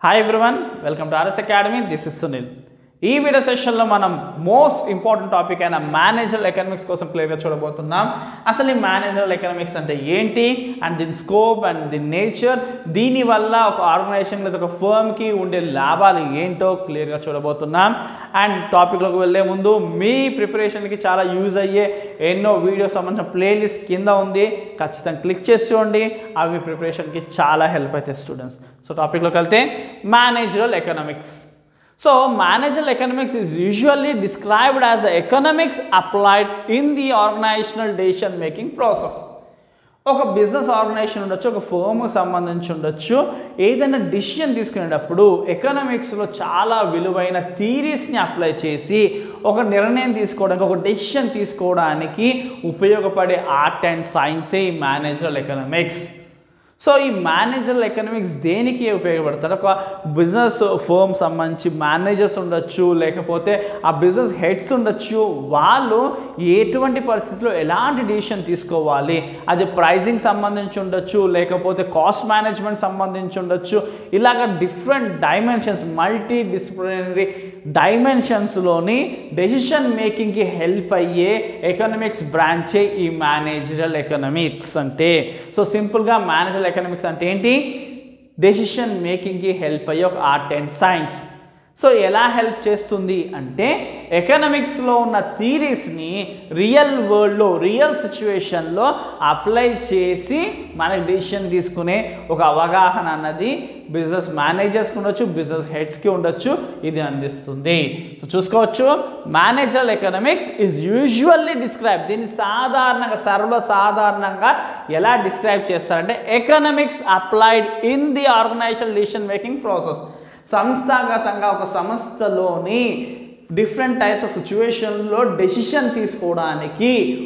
hi everyone welcome to RS academy this is Sunil ఈ video సెషన్లో మనం మోస్ట్ ఇంపార్టెంట్ టాపిక్ అయిన మేనేజర్ ఎకనామిక్స్ కోసం క్లియర్గా చూడబోతున్నాం అసలు ఈ మేనేజర్ ఎకనామిక్స్ అంటే ఏంటి అండ్ దీని స్కోప్ అండ్ దీని నేచర్ దీనివల్ల ఒక ఆర్గనైజేషన్ లేదా ఒక ఫర్మ్కి ఉండే లాభాలు ఏంటో క్లియర్గా చూడబోతున్నాం అండ్ టాపిక్లోకి వెళ్ళే ముందు మీ ప్రిపరేషన్కి చాలా యూజ్ అయ్యే ఎన్నో వీడియోస్ సంబంధించిన ప్లేలిస్ట్ కింద ఉంది ఖచ్చితంగా క్లిక్ చేసి చూడండి అవి మీ ప్రిపరేషన్కి చాలా హెల్ప్ అవుతాయి స్టూడెంట్స్ సో టాపిక్లోకి వెళ్తే managerial economics so managerial economics is usually described as economics applied in the organisational decision making process ఒక బిజినెస్ ఆర్గనైజేషన్ ఉండొచ్చు ఒక ఫర్మ్కి సంబంధించి ఉండొచ్చు ఏదైనా డిసిషన్ తీసుకునేటప్పుడు ఎకనామిక్స్లో చాలా విలువైన థీరీస్ని అప్లై చేసి ఒక నిర్ణయం తీసుకోవడానికి ఒక డెసిషన్ తీసుకోవడానికి ఉపయోగపడే ఆర్ట్ అండ్ సైన్సే ఈ మేనేజరల్ ఎకనామిక్స్ సో ఈ మేనేజర్ ఎకనామిక్స్ దేనికి ఉపయోగపడతాడు ఒక బిజినెస్ ఫర్మ్ సంబంధించి మేనేజర్స్ ఉండొచ్చు లేకపోతే ఆ బిజినెస్ హెడ్స్ ఉండొచ్చు వాళ్ళు ఎటువంటి పరిస్థితుల్లో ఎలాంటి డిసిషన్ తీసుకోవాలి అది ప్రైజింగ్ సంబంధించి ఉండొచ్చు లేకపోతే కాస్ట్ మేనేజ్మెంట్ సంబంధించి ఉండొచ్చు ఇలాగ డిఫరెంట్ డైమెన్షన్స్ మల్టీ డిసిప్లినరీ డైమెన్షన్స్లోని డెసిషన్ మేకింగ్కి హెల్ప్ అయ్యే ఎకనామిక్స్ బ్రాంచే ఈ మేనేజరల్ ఎకనామిక్స్ అంటే సో సింపుల్గా మేనేజరల్ ఎకనామిక్స్ అంటే ఏంటి డెసిషన్ మేకింగ్కి హెల్ప్ అయ్యే ఒక ఆర్ట్ అండ్ సైన్స్ సో ఎలా హెల్ప్ చేస్తుంది అంటే ఎకనామిక్స్లో ఉన్న థీరీస్ని రియల్ వరల్డ్లో రియల్ సిచ్యువేషన్లో అప్లై చేసి మనకి డెసిషన్ తీసుకునే ఒక అవగాహన అన్నది బిజినెస్ మేనేజర్స్కి ఉండొచ్చు బిజినెస్ హెడ్స్కి ఉండొచ్చు ఇది అందిస్తుంది సో చూసుకోవచ్చు manager economics is usually describe దీన్ని సాధారణంగా సర్వసాధారణంగా ఎలా డిస్క్రైబ్ చేస్తారంటే economics applied in the organisation decision making process సంస్థాగతంగా ఒక సంస్థలోని డిఫరెంట్ టైప్స్ ఆఫ్ సిచ్యువేషన్లో డెసిషన్ తీసుకోవడానికి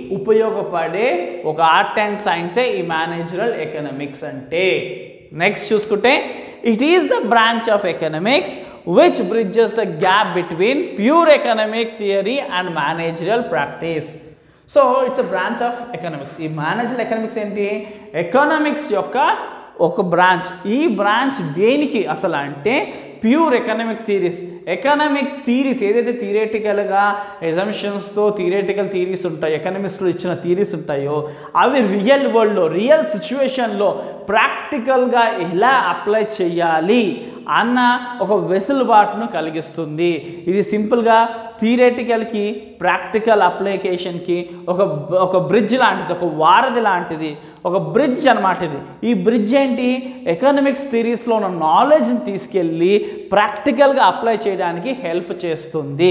ఉపయోగపడే ఒక ఆర్ట్ అండ్ సైన్సే ఈ మేనేజరల్ ఎకనామిక్స్ అంటే నెక్స్ట్ చూసుకుంటే it is the branch of economics which bridges the gap between pure economic theory and managerial practice so it's a branch of economics ఈ managerial economics ఏంటి economics యొక్క ఒక branch ఈ branch దేనికి అసలు అంటే pure economic theories economic theories ఏదైతే థియరేటికల్గా ఎజంప్షన్స్తో థియరేటికల్ థీరీస్ ఉంటాయో ఎకనామిక్స్లో ఇచ్చిన థీరీస్ ఉంటాయో అవి రియల్ వరల్డ్లో రియల్ సిచ్యువేషన్లో ప్రాక్టికల్గా ఎలా అప్లై చేయాలి అన్న ఒక వెసులుబాటును కలిగిస్తుంది ఇది సింపుల్గా థియరేటికల్కి ప్రాక్టికల్ అప్లికేషన్కి ఒక ఒక బ్రిడ్జ్ లాంటిది ఒక వారధి లాంటిది ఒక బ్రిడ్జ్ అనమాట ఇది ఈ బ్రిడ్జ్ ఏంటి ఎకనామిక్స్ థిరీస్లో ఉన్న నాలెడ్జ్ని తీసుకెళ్ళి ప్రాక్టికల్గా అప్లై చేయడానికి హెల్ప్ చేస్తుంది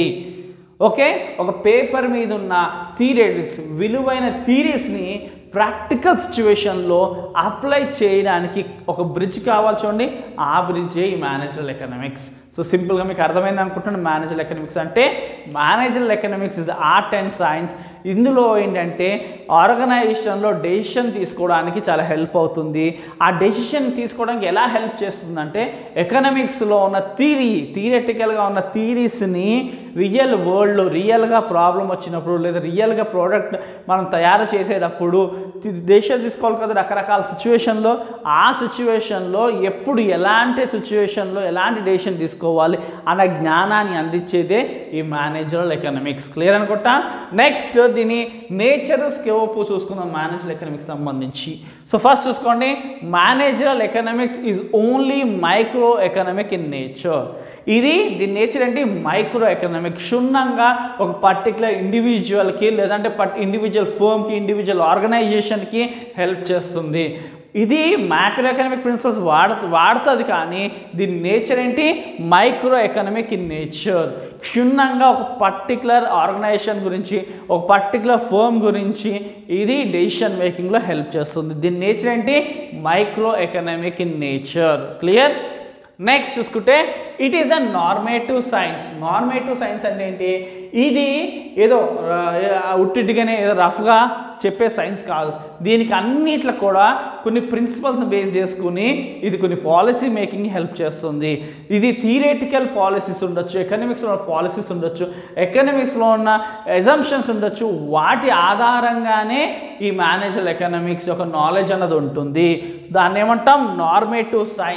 ఓకే ఒక పేపర్ మీద ఉన్న థియరేటిక్స్ విలువైన థీరీస్ని ప్రాక్టికల్ సిచ్యువేషన్లో అప్లై చేయడానికి ఒక బ్రిడ్జ్ కావాలి చూడండి ఆ బ్రిడ్జే ఈ మేనేజరల్ ఎకనామిక్స్ సో సింపుల్గా మీకు అర్థమైంది అనుకుంటున్నాను మేనేజర్ ఎకనామిక్స్ అంటే manager economics is art and science ఇందులో ఏంటంటే ఆర్గనైజేషన్లో డెసిషన్ తీసుకోవడానికి చాలా హెల్ప్ అవుతుంది ఆ డెసిషన్ తీసుకోవడానికి ఎలా హెల్ప్ చేస్తుందంటే ఎకనామిక్స్లో ఉన్న థీరీ థియరటికల్గా ఉన్న థీరీస్ని రియల్ వరల్డ్లో రియల్గా ప్రాబ్లం వచ్చినప్పుడు లేదా రియల్గా ప్రోడక్ట్ మనం తయారు చేసేటప్పుడు డెసిషన్ తీసుకోవాలి కదా రకరకాల సిచ్యువేషన్లో ఆ సిచ్యువేషన్లో ఎప్పుడు ఎలాంటి సిచ్యువేషన్లో ఎలాంటి డెసిషన్ తీసుకోవాలి అన్న జ్ఞానాన్ని అందించేదే ఈ మేనేజరల్ ఎకనామిక్స్ క్లియర్ అనుకుంటా నెక్స్ట్ దీని నేచర్ స్కోప్ చూసుకుందాం మేనేజర్ ఎకనామిక్స్ సంబంధించి సో ఫస్ట్ చూసుకోండి managerial economics is only micro economic in nature ఇది దీని నేచర్ ఏంటి మైక్రో ఎకనామిక్ క్షుణ్ణంగా ఒక పర్టికులర్ ఇండివిజువల్కి లేదంటే పట్ ఇండివిజువల్ ఫర్మ్కి ఇండివిజువల్ ఆర్గనైజేషన్కి హెల్ప్ చేస్తుంది ఇది మైక్రో ఎకనామిక్ ప్రిన్సిపల్స్ వాడ వాడుతుంది కానీ దీని నేచర్ ఏంటి మైక్రో ఎకనామిక్ ఇన్ నేచర్ క్షుణ్ణంగా ఒక పర్టికులర్ ఆర్గనైజేషన్ గురించి ఒక పర్టికులర్ ఫర్మ్ గురించి ఇది డెసిషన్ మేకింగ్లో హెల్ప్ చేస్తుంది దీని నేచర్ ఏంటి micro economic in nature clear next చూసుకుంటే it is a normative science normative science అంటే ఏంటి ఇది ఏదో ఉట్టిటిగానే ఏదో రఫ్గా చెప్పే సైన్స్ కాదు దీనికి అన్నిట్లో కూడా కొన్ని ప్రిన్సిపల్స్ బేస్ చేసుకుని ఇది కొన్ని పాలసీ మేకింగ్ హెల్ప్ చేస్తుంది ఇది థియరేటికల్ పాలసీస్ ఉండొచ్చు ఎకనామిక్స్లో ఉన్న పాలసీస్ ఉండొచ్చు ఎకనామిక్స్లో ఉన్న ఎజంప్షన్స్ ఉండొచ్చు వాటి ఆధారంగానే ఈ మేనేజర్ ఎకనామిక్స్ యొక్క నాలెడ్జ్ అన్నది ఉంటుంది దాన్ని ఏమంటాం నార్మేటివ్ సైన్స్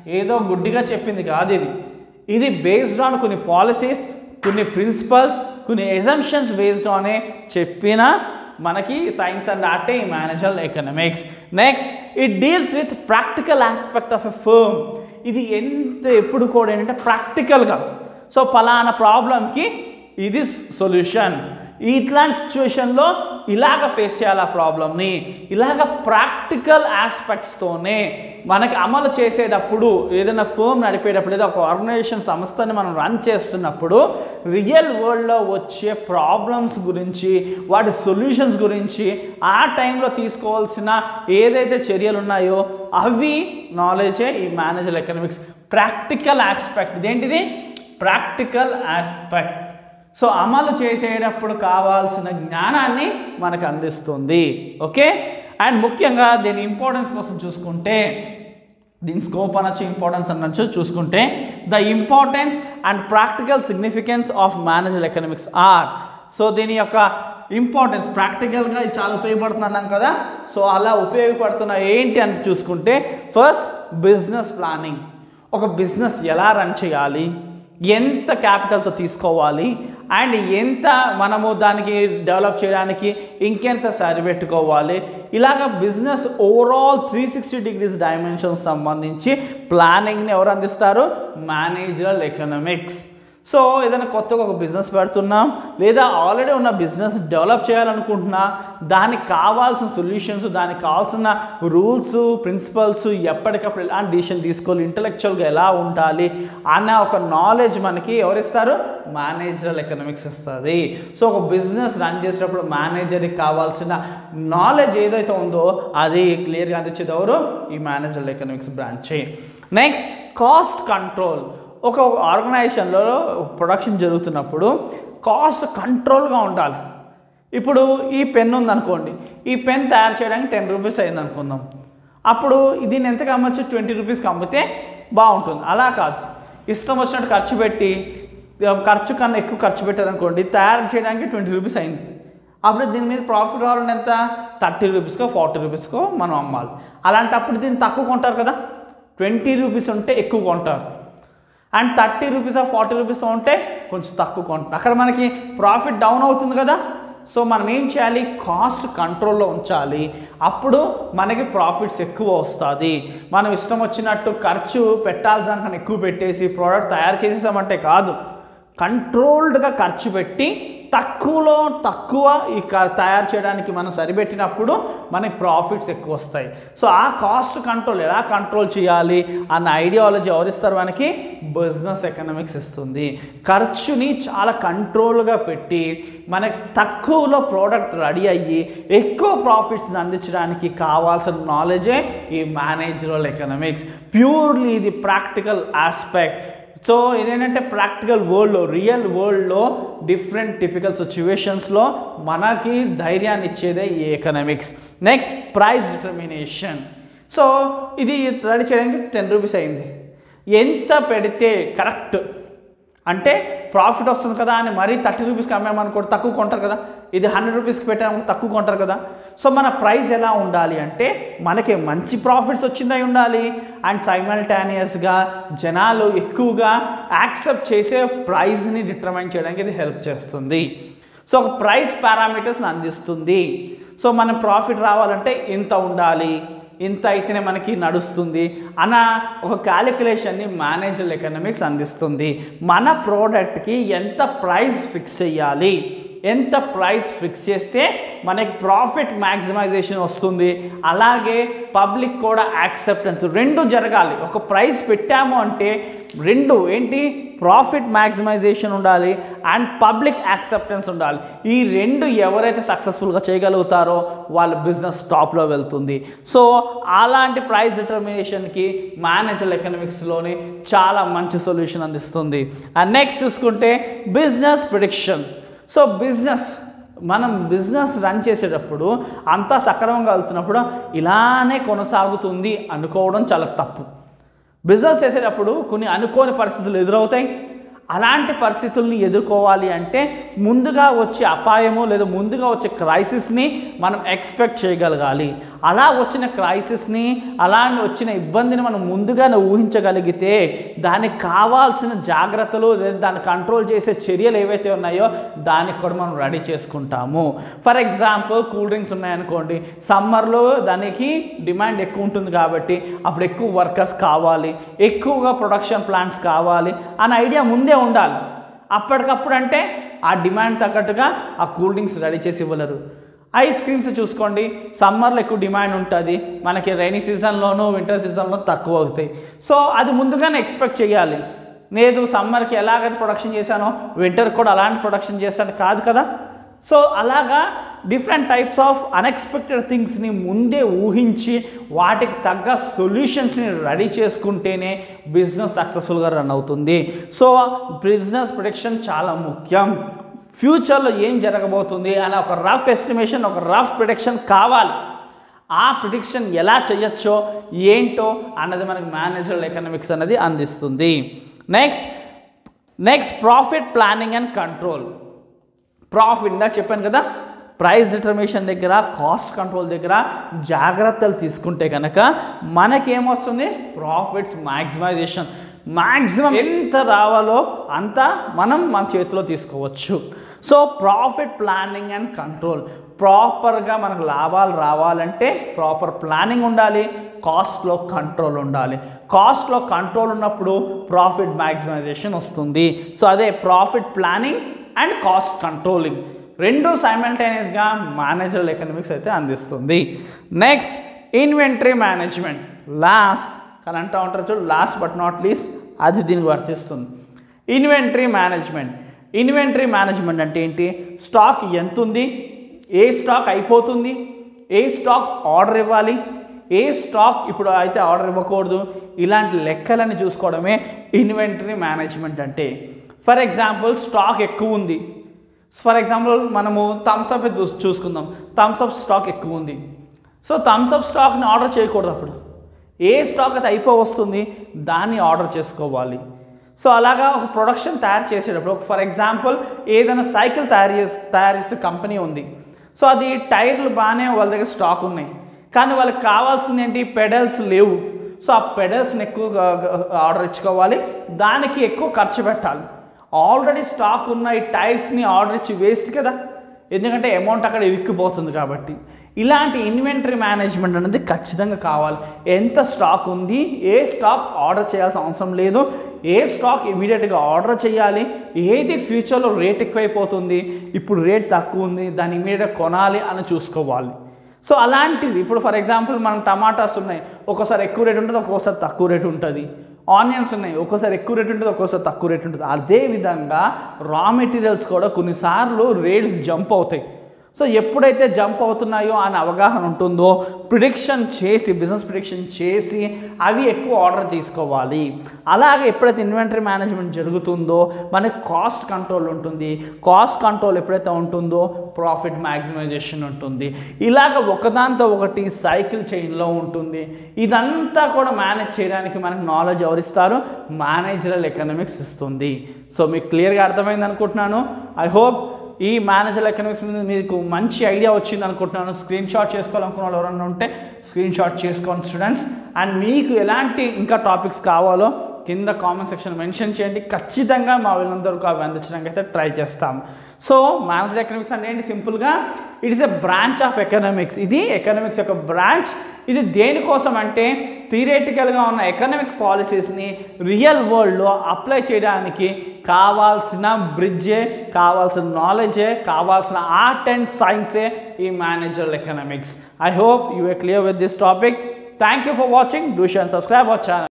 ఏదో గుడ్డిగా చెప్పింది కాదు ఇది ఇది బేస్డ్ ఆన్ కొన్ని పాలసీస్ కొన్ని ప్రిన్సిపల్స్ కొన్ని ఎజంప్షన్స్ బేస్డ్ ఆనే చెప్పిన మనకి సైన్స్ అండ్ ఆర్టే ఈ manager economics next it deals with practical aspect of a firm ఇది ఎంత ఎప్పుడు కూడా ఏంటంటే ప్రాక్టికల్గా సో పలానా ప్రాబ్లంకి ఇది సొల్యూషన్ ఇట్లాంటి సిచ్యువేషన్లో ఇలాగ ఫేస్ చేయాలి ఆ ప్రాబ్లమ్ని ఇలాగ ప్రాక్టికల్ ఆస్పెక్ట్స్తోనే మనకి అమలు చేసేటప్పుడు ఏదైనా ఫర్మ్ నడిపేటప్పుడు లేదా ఒక ఆర్గనైజేషన్ సంస్థని మనం రన్ చేస్తున్నప్పుడు రియల్ వరల్డ్లో వచ్చే ప్రాబ్లమ్స్ గురించి వాటి సొల్యూషన్స్ గురించి ఆ టైంలో తీసుకోవాల్సిన ఏదైతే చర్యలు ఉన్నాయో అవి నాలెడ్జే ఈ మేనేజర్ ఎకనామిక్స్ ప్రాక్టికల్ ఆస్పెక్ట్ ఇదేంటిది ప్రాక్టికల్ ఆస్పెక్ట్ సో అమలు చేసేటప్పుడు కావాల్సిన జ్ఞానాన్ని మనకు అందిస్తుంది ఓకే అండ్ ముఖ్యంగా దీని ఇంపార్టెన్స్ కోసం చూసుకుంటే దీని స్కోప్ అనొచ్చు ఇంపార్టెన్స్ అనొచ్చు చూసుకుంటే the importance and practical significance of manager economics are so దీని యొక్క ఇంపార్టెన్స్ ప్రాక్టికల్గా ఇది చాలా ఉపయోగపడుతుంది అన్నాం కదా సో అలా ఉపయోగపడుతున్న ఏంటి అని చూసుకుంటే ఫస్ట్ బిజినెస్ ప్లానింగ్ ఒక బిజినెస్ ఎలా రన్ చేయాలి ఎంత క్యాపిటల్తో తీసుకోవాలి అండ్ ఎంత మనము దానికి డెవలప్ చేయడానికి ఇంకెంత సరిపెట్టుకోవాలి ఇలాగ business overall three sixty degrees dimensions సంబంధించి ప్లానింగ్ని ఎవరు అందిస్తారు మేనేజరల్ ఎకనామిక్స్ సో ఏదైనా కొత్తగా ఒక బిజినెస్ పెడుతున్నాం లేదా ఆల్రెడీ ఉన్న బిజినెస్ డెవలప్ చేయాలనుకుంటున్నా దానికి కావాల్సిన సొల్యూషన్స్ దానికి కావాల్సిన రూల్స్ ప్రిన్సిపల్స్ ఎప్పటికప్పుడు ఎలాంటి డిసిషన్ తీసుకోవాలి ఇంటలెక్చువల్గా ఎలా ఉండాలి అన్న ఒక నాలెడ్జ్ మనకి ఎవరిస్తారు మేనేజరల్ ఎకనామిక్స్ ఇస్తుంది సో ఒక బిజినెస్ రన్ చేసేటప్పుడు మేనేజర్కి కావాల్సిన నాలెడ్జ్ ఏదైతే ఉందో అది క్లియర్గా అందించేది ఎవరు ఈ managerial economics branch next cost control ఒక ఆర్గనైజేషన్లో ప్రొడక్షన్ జరుగుతున్నప్పుడు కాస్ట్ కంట్రోల్గా ఉండాలి ఇప్పుడు ఈ పెన్ ఉందనుకోండి ఈ పెన్ తయారు చేయడానికి టెన్ రూపీస్ అయింది అనుకుందాం అప్పుడు దీన్ని ఎంతకు అమ్మచ్చు ట్వంటీ రూపీస్కి అమ్మితే బాగుంటుంది అలా కాదు ఇష్టం వచ్చినట్టు ఖర్చు పెట్టి ఖర్చు కన్నా ఎక్కువ ఖర్చు పెట్టారనుకోండి తయారు చేయడానికి ట్వంటీ రూపీస్ అయింది అప్పుడు దీని మీద ప్రాఫిట్ రావాలంటే ఎంత థర్టీ రూపీస్కో ఫార్టీ రూపీస్కో మనం అమ్మాలి అలాంటప్పుడు దీన్ని తక్కువ కొంటారు కదా ట్వంటీ రూపీస్ ఉంటే ఎక్కువ కొంటారు and thirty rupees forty rupees ఉంటే కొంచెం తక్కువ కొంటారు అక్కడ మనకి ప్రాఫిట్ డౌన్ అవుతుంది కదా సో మనం ఏం చేయాలి కాస్ట్ కంట్రోల్లో ఉంచాలి అప్పుడు మనకి ప్రాఫిట్స్ ఎక్కువ వస్తుంది మనం ఇష్టం వచ్చినట్టు ఖర్చు పెట్టాల్సిన దానికన్నా ఎక్కువ పెట్టేసి ప్రోడక్ట్ తయారు చేసేసామంటే కాదు కంట్రోల్డ్గా ఖర్చు పెట్టి తక్కువలో తక్కువ ఈ క- తయారు చేయడానికి మనం సరిపెట్టినప్పుడు మనకి ప్రాఫిట్స్ ఎక్కువ వస్తాయి సో ఆ కాస్ట్ కంట్రోల్ ఎలా కంట్రోల్ చేయాలి అన్న ఐడియాలజీ ఎవరిస్తారు మనకి బిజినెస్ ఎకనామిక్స్ ఇస్తుంది ఖర్చుని చాలా కంట్రోల్గా పెట్టి మనకి తక్కువలో ప్రోడక్ట్ రెడీ అయ్యి ఎక్కువ ప్రాఫిట్స్ని అందించడానికి కావాల్సిన నాలెడ్జే ఈ మేనేజరల్ ఎకనామిక్స్ ప్యూర్లీ ఇది ప్రాక్టికల్ ఆస్పెక్ట్ సో ఇదేంటంటే ప్రాక్టికల్ వరల్డ్లో రియల్ వరల్డ్లో డిఫరెంట్ టిపికల్ సిచ్యువేషన్స్లో మనకి ధైర్యాన్ని ఇచ్చేదే ఈ economics next price determination so ఇది రెడీ చేయడానికి టెన్ రూపీస్ అయింది ఎంత పెడితే కరెక్ట్ అంటే ప్రాఫిట్ వస్తుంది కదా అని మరీ థర్టీ రూపీస్కి అమ్మామనుకోండి తక్కువ కొంటారు కదా ఇది హండ్రెడ్ రూపీస్కి పెట్టామనుకో తక్కువ కొంటారు కదా సో మన ప్రైస్ ఎలా ఉండాలి అంటే మనకి మంచి ప్రాఫిట్స్ వచ్చిందై ఉండాలి అండ్ సైమల్టానియస్గా జనాలు ఎక్కువగా యాక్సెప్ట్ చేసే ప్రైస్ని డిటర్మైన్ చేయడానికి ఇది హెల్ప్ చేస్తుంది సో ఒక ప్రైస్ పారామీటర్స్ని అందిస్తుంది సో మన ప్రాఫిట్ రావాలంటే ఇంత ఉండాలి ఇంత అయితేనే మనకి నడుస్తుంది అన్న ఒక క్యాలిక్యులేషన్ని మేనేజర్ ఎకనామిక్స్ అందిస్తుంది మన ప్రోడక్ట్కి ఎంత ప్రైస్ ఫిక్స్ చేయాలి ఎంత ప్రైస్ ఫిక్స్ చేస్తే మనకి ప్రాఫిట్ మ్యాక్సిమైజేషన్ వస్తుంది అలాగే పబ్లిక్ కూడా యాక్సెప్టెన్స్ రెండు జరగాలి ఒక ప్రైస్ పెట్టాము అంటే రెండు ఏంటి ప్రాఫిట్ మ్యాక్సిమైజేషన్ ఉండాలి అండ్ పబ్లిక్ యాక్సెప్టెన్స్ ఉండాలి ఈ రెండు ఎవరైతే సక్సెస్ఫుల్గా చేయగలుగుతారో వాళ్ళ బిజినెస్ టాప్లో వెళ్తుంది సో అలాంటి ప్రైస్ డిటర్మినేషన్కి మేనేజర్ ఎకనామిక్స్లోని చాలా మంచి సొల్యూషన్ అందిస్తుంది అండ్ నెక్స్ట్ చూసుకుంటే బిజినెస్ ప్రిడిక్షన్ సో బిజినెస్ మనం బిజినెస్ రన్ చేసేటప్పుడు అంతా సక్రమంగా వెళ్తున్నప్పుడు ఇలానే కొనసాగుతుంది అనుకోవడం చాలా తప్పు బిజినెస్ చేసేటప్పుడు కొన్ని అనుకోని పరిస్థితులు ఎదురవుతాయి అలాంటి పరిస్థితుల్ని ఎదుర్కోవాలి అంటే ముందుగా వచ్చే అపాయము లేదా ముందుగా వచ్చే క్రైసిస్ని మనం ఎక్స్పెక్ట్ చేయగలగాలి అలా వచ్చిన క్రైసిస్ని అలా వచ్చిన ఇబ్బందిని మనం ముందుగానే ఊహించగలిగితే దానికి కావాల్సిన జాగ్రత్తలు లేదా దాన్ని కంట్రోల్ చేసే చర్యలు ఏవైతే ఉన్నాయో దానికి కూడా మనం రెడీ చేసుకుంటాము ఫర్ ఎగ్జాంపుల్ కూల్ డ్రింక్స్ ఉన్నాయనుకోండి సమ్మర్లో దానికి డిమాండ్ ఎక్కువ ఉంటుంది కాబట్టి అప్పుడు ఎక్కువ వర్కర్స్ కావాలి ఎక్కువగా ప్రొడక్షన్ ప్లాంట్స్ కావాలి అనే ఐడియా ముందే ఉండాలి అప్పటికప్పుడు అంటే ఆ డిమాండ్ తగ్గట్టుగా ఆ కూల్ డ్రింక్స్ రెడీ చేసి ఇవ్వలేరు ఐస్ క్రీమ్స్ చూసుకోండి సమ్మర్లో ఎక్కువ డిమాండ్ ఉంటుంది మనకి రైనీ సీజన్లోనూ వింటర్ సీజన్లో తక్కువ అవుతాయి సో అది ముందుగానే ఎక్స్పెక్ట్ చేయాలి లేదు సమ్మర్కి ఎలాగైతే ప్రొడక్షన్ చేశానో వింటర్ కూడా అలాంటి ప్రొడక్షన్ చేస్తాను కాదు కదా సో అలాగా డిఫరెంట్ టైప్స్ ఆఫ్ అన్ఎక్స్పెక్టెడ్ థింగ్స్ని ముందే ఊహించి వాటికి తగ్గ సొల్యూషన్స్ని రెడీ చేసుకుంటేనే బిజినెస్ సక్సెస్ఫుల్గా రన్ అవుతుంది సో బిజినెస్ ప్రొడిక్షన్ చాలా ముఖ్యం ఫ్యూచర్లో ఏం జరగబోతుంది అనే ఒక రఫ్ ఎస్టిమేషన్ ఒక రఫ్ ప్రిడిక్షన్ కావాలి ఆ ప్రిడిక్షన్ ఎలా చేయొచ్చో ఏంటో అన్నది మనకి మేనేజర్ ఎకనామిక్స్ అనేది అందిస్తుంది next next profit planning and control profit ఇందా చెప్పాను కదా ప్రైస్ డిటర్మినేషన్ దగ్గర కాస్ట్ కంట్రోల్ దగ్గర జాగ్రత్తలు తీసుకుంటే కనుక మనకేమొస్తుంది ప్రాఫిట్స్ మ్యాక్సిమైజేషన్ మ్యాక్సిమం ఎంత రావాలో అంత మనం మన చేతిలో తీసుకోవచ్చు so profit planning and control ప్రాపర్గా మనకు లాభాలు రావాలంటే ప్రాపర్ ప్లానింగ్ ఉండాలి కాస్ట్లో కంట్రోల్ ఉండాలి కాస్ట్లో కంట్రోల్ ఉన్నప్పుడు ప్రాఫిట్ మ్యాక్సిమైజేషన్ వస్తుంది సో అదే profit planning and cost controlling రెండు సైమల్టేనియస్గా మేనేజర్ ఎకనామిక్స్ అయితే అందిస్తుంది నెక్స్ట్ ఇన్వెంటరీ మేనేజ్మెంట్ లాస్ట్ కానీ అంటూ ఉంటారు చూడు లాస్ట్ బట్ నాట్ లీస్ట్ అది దీనికి వర్తిస్తుంది ఇన్వెంటరీ మేనేజ్మెంట్ ఇన్వెంటరీ మేనేజ్మెంట్ అంటే ఏంటి స్టాక్ ఎంత ఉంది ఏ స్టాక్ అయిపోతుంది ఏ స్టాక్ ఆర్డర్ ఇవ్వాలి ఏ స్టాక్ ఇప్పుడు అయితే ఆర్డర్ ఇవ్వకూడదు ఇలాంటి లెక్కలని చూసుకోవడమే ఇన్వెంటరీ మేనేజ్మెంట్ అంటే ఫర్ ఎగ్జాంపుల్ స్టాక్ ఎక్కువ ఉంది ఫర్ ఎగ్జాంపుల్ మనము థమ్స్అప్ చూసుకుందాం థమ్స్అప్ స్టాక్ ఎక్కువ ఉంది సో థమ్స్అప్ స్టాక్ని ఆర్డర్ చేయకూడదు అప్పుడు ఏ స్టాక్ అయితే అయిపో వస్తుంది దాన్ని ఆర్డర్ చేసుకోవాలి సో అలాగా ఒక ప్రొడక్షన్ తయారు చేసేటప్పుడు ఫర్ ఎగ్జాంపుల్ ఏదైనా సైకిల్ తయారు చేసి తయారు చేసే కంపెనీ ఉంది సో అది టైర్లు బాగానే వాళ్ళ దగ్గర స్టాక్ ఉన్నాయి కానీ వాళ్ళకి కావాల్సింది ఏంటి పెడల్స్ లేవు సో ఆ పెడల్స్ని ఎక్కువ ఆర్డర్ ఇచ్చుకోవాలి దానికి ఎక్కువ ఖర్చు పెట్టాలి ఆల్రెడీ స్టాక్ ఉన్న ఈ టైర్స్ని ఆర్డర్ ఇచ్చి వేస్ట్ కదా ఎందుకంటే అమౌంట్ అక్కడ ఇరుక్కుపోతుంది కాబట్టి ఇలాంటి ఇన్వెంటరీ మేనేజ్మెంట్ అనేది ఖచ్చితంగా కావాలి ఎంత స్టాక్ ఉంది ఏ స్టాక్ ఆర్డర్ చేయాల్సిన అవసరం లేదు ఏ స్టాక్ ఇమీడియట్గా ఆర్డర్ చేయాలి ఏది ఫ్యూచర్లో రేట్ ఎక్కువైపోతుంది ఇప్పుడు రేట్ తక్కువ ఉంది దాన్ని ఇమీడియట్గా కొనాలి అని చూసుకోవాలి సో అలాంటిది ఇప్పుడు ఫర్ ఎగ్జాంపుల్ మనం టమాటాస్ ఉన్నాయి ఒక్కోసారి ఎక్కువ రేట్ ఉంటుంది ఒక్కోసారి తక్కువ రేట్ ఉంటుంది ఆనియన్స్ ఉన్నాయి ఒక్కోసారి ఎక్కువ రేట్ ఉంటుంది ఒక్కోసారి తక్కువ రేట్ ఉంటుంది అదేవిధంగా రా మెటీరియల్స్ కూడా కొన్నిసార్లు రేట్స్ జంప్ అవుతాయి సో ఎప్పుడైతే జంప్ అవుతున్నాయో అనే అవగాహన ఉంటుందో ప్రిడిక్షన్ చేసి బిజినెస్ ప్రిడిక్షన్ చేసి అవి ఎక్కువ ఆర్డర్ తీసుకోవాలి అలాగే ఎప్పుడైతే ఇన్వెంటరీ మేనేజ్మెంట్ జరుగుతుందో మనకి కాస్ట్ కంట్రోల్ ఉంటుంది కాస్ట్ కంట్రోల్ ఎప్పుడైతే ఉంటుందో ప్రాఫిట్ మ్యాక్సిమైజేషన్ ఉంటుంది ఇలాగ ఒకదాంతో ఒకటి సైకిల్ చైన్లో ఉంటుంది ఇదంతా కూడా మేనేజ్ చేయడానికి మనకు నాలెడ్జ్ ఎవరిస్తారు మేనేజరల్ ఎకనామిక్స్ ఇస్తుంది సో మీకు క్లియర్గా అర్థమైంది అనుకుంటున్నాను ఐ హోప్ ఈ మేనేజర్ ఎకనామిక్స్ మీద మీకు మంచి ఐడియా వచ్చింది అనుకుంటున్నాను స్క్రీన్ షాట్ చేసుకోవాలనుకున్న వాళ్ళు ఎవరైనా ఉంటే స్క్రీన్ షాట్ చేసుకోండి స్టూడెంట్స్ అండ్ మీకు ఎలాంటి ఇంకా టాపిక్స్ కావాలో కింద కామెంట్ సెక్షన్ మెన్షన్ చేయండి ఖచ్చితంగా మా వీళ్ళందరికీ అవి అందించడానికి అయితే ట్రై చేస్తాం సో మేనేజర్ ఎకనామిక్స్ అంటే ఏంటి సింపుల్గా it is a branch of economics ఇది ఎకనామిక్స్ యొక్క బ్రాంచ్ ఇది దేనికోసం అంటే థియరేటికల్గా ఉన్న ఎకనామిక్ పాలసీస్ని రియల్ వరల్డ్లో అప్లై చేయడానికి కావాల్సిన బ్రిడ్జే కావాల్సిన నాలెడ్జే కావాల్సిన ఆర్ట్ అండ్ సైన్సే ఈ manager economics I hope you are clear with this topic thank you for watching do షన్ సబ్స్క్రైబ్ అవర్ ఛానల్